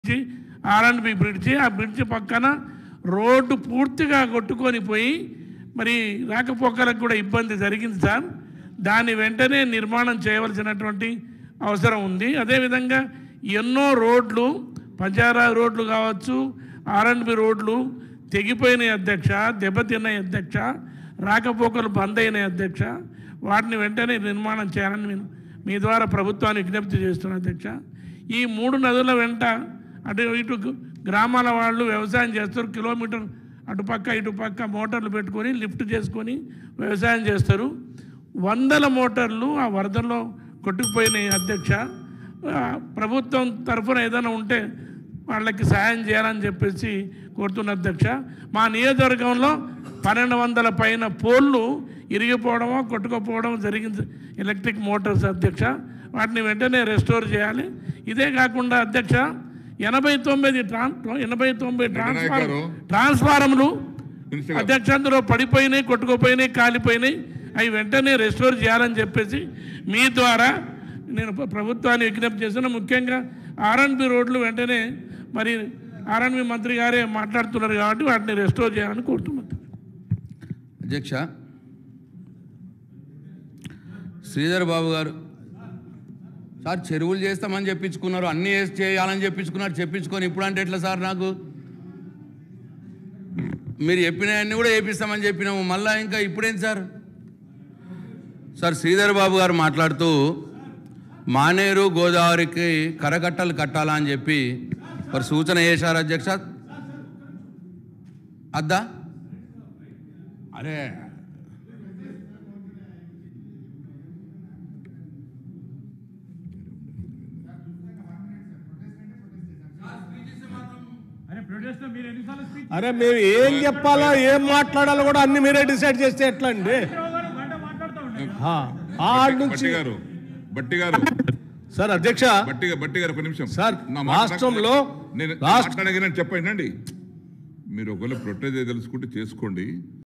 Bridge ఆర్ఎండ్బి bridge ఆ bridge పక్కన రోడ్డు పూర్తిగా కొట్టుకొని పోయి మరి రాకపోకలకు కూడా ఇబ్బంది జరిగింది సార్ దాని వెంటనే నిర్మాణం చేయవలసినటువంటి అవసరం ఉంది అదేవిధంగా ఎన్నో రోడ్లు పంచారా రోడ్లు కావచ్చు ఆర్ఎండ్బి రోడ్లు తెగిపోయినాయి అధ్యక్ష దెబ్బతిన్నాయి అధ్యక్ష రాకపోకలు బంద్ అయినాయి అధ్యక్ష వాటిని వెంటనే నిర్మాణం చేయాలని నేను మీ ద్వారా ప్రభుత్వాన్ని విజ్ఞప్తి చేస్తున్నాను అధ్యక్ష ఈ మూడు నదుల వెంట అటు ఇటు గ్రామాల వాళ్ళు వ్యవసాయం చేస్తారు కిలోమీటర్ అటుపక్క ఇటుపక్క మోటార్లు పెట్టుకొని లిఫ్ట్ చేసుకొని వ్యవసాయం చేస్తారు వందల మోటార్లు ఆ వరదల్లో కొట్టుకుపోయినాయి అధ్యక్ష ఆ, ప్రభుత్వం తరఫున ఏదైనా ఉంటే వాళ్ళకి సాయం చేయాలని చెప్పేసి కోరుతున్న అధ్యక్ష మా నియోజకవర్గంలో పన్నెండు వందల పైన పోళ్ళు ఇరిగిపోవడమో కొట్టుకుపోవడం జరిగింది ఎలక్ట్రిక్ మోటార్స్ అధ్యక్ష వాటిని వెంటనే రెస్టోర్ చేయాలి ఇదే కాకుండా అధ్యక్ష ఎనభై తొమ్మిది ట్రాన్ ఎనభై తొమ్మిది ట్రాన్స్ఫార్ గారు. ట్రాన్స్ఫారములు మినిస్టర్ గారు. అధ్యక్ష అందులో పడిపోయినాయి కొట్టుకుపోయినాయి కాలిపోయినాయి అవి వెంటనే రెస్టోర్ చేయాలని చెప్పేసి మీ ద్వారా నేను ప్ర- ప్రభుత్వాన్ని విజ్ఞప్తి చేస్తున్నా ముఖ్యంగా ఆర్ఎన్బి రోడ్లు వెంటనే మరి ఆర్ఎన్బి మంత్రి గారే మాట్లాడుతున్నారు కాబట్టి వాటిని రెస్టోర్ చేయాలని కోరుతున్నాను అధ్యక్ష శ్రీధర్ బాబు గారు సార్ చెరువులు చేస్తామని చెప్పించుకున్నారు అన్నీ వేసి చేయాలని చెప్పించుకున్నారు చెప్పించుకొని ఇప్పుడు అంటే ఎట్లా సార్ నాకు మీరు చెప్పినవన్నీ కూడా వేపిస్తామని చెప్పినాము మళ్ళా ఇంకా ఇప్పుడేంటి సార్ సార్ శ్రీధర్ బాబు గారు మాట్లాడుతూ మానేరు గోదావరికి కరకట్టలు కట్టాలా అని చెప్పి మరి సూచన చేశారు అధ్యక్ష అద్దా అరే అరే మేము ఏం చెప్పాలో ఏం మాట్లాడాలో కూడా అన్ని మీరే డిసైడ్ చేస్తే ఎట్లా అండి ఆ, ఆడ నుంచి బట్టి గారు బట్టి గారు సార్ అధ్యక్ష బట్టి గారు బట్టి గారు ఒక నిమిషం సార్, నా మాట రాష్ట్రంలో నేను రాష్ట్ర- మాట్లాడగినట్టు చెప్పండి మీరు ఒకవేళ ప్రొటెస్ట్ తెలుసుకుంటే చేసుకోండి